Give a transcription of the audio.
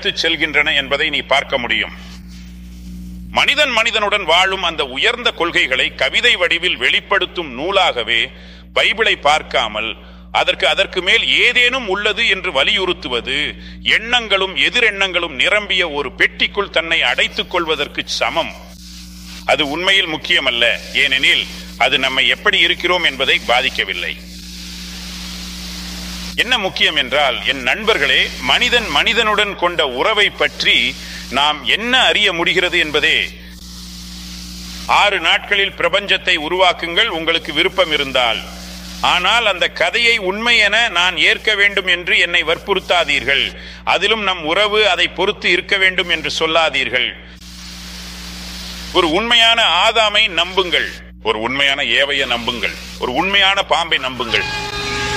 அழைத்துச் செல்கின்றன என்பதை நீ பார்க்க முடியும் மனிதன் மனிதனுடன் வாழும் அந்த உயர்ந்த கொள்கைகளை கவிதை வடிவில் வெளிப்படுத்தும் நூலாகவே பைபிளை பார்க்காமல் அதற்கு அதற்கு மேல் ஏதேனும் உள்ளது என்று வலியுறுத்துவது எண்ணங்களும் எதிரெண்ணங்களும் நிரம்பிய ஒரு பெட்டிக்குள் தன்னை அடைத்துக் கொள்வதற்கு சமம் அது உண்மையில் முக்கியமல்ல ஏனெனில் அது நம்மை எப்படி இருக்கிறோம் என்பதை பாதிக்கவில்லை என்ன முக்கியம் என்றால் என் நண்பர்களே மனிதன் மனிதனுடன் கொண்ட உறவை பற்றி நாம் என்ன அறிய முடிகிறது என்பதே ஆறு நாட்களில் பிரபஞ்சத்தை உருவாக்குங்கள் உங்களுக்கு விருப்பம் இருந்தால் ஆனால் அந்த கதையை உண்மை என நான் ஏற்க வேண்டும் என்று என்னை வற்புறுத்தாதீர்கள் அதிலும் நம் உறவு அதை பொறுத்து இருக்க வேண்டும் என்று சொல்லாதீர்கள் ஒரு உண்மையான ஆதாமை நம்புங்கள் ஒரு உண்மையான ஏவையை நம்புங்கள் ஒரு உண்மையான பாம்பை நம்புங்கள்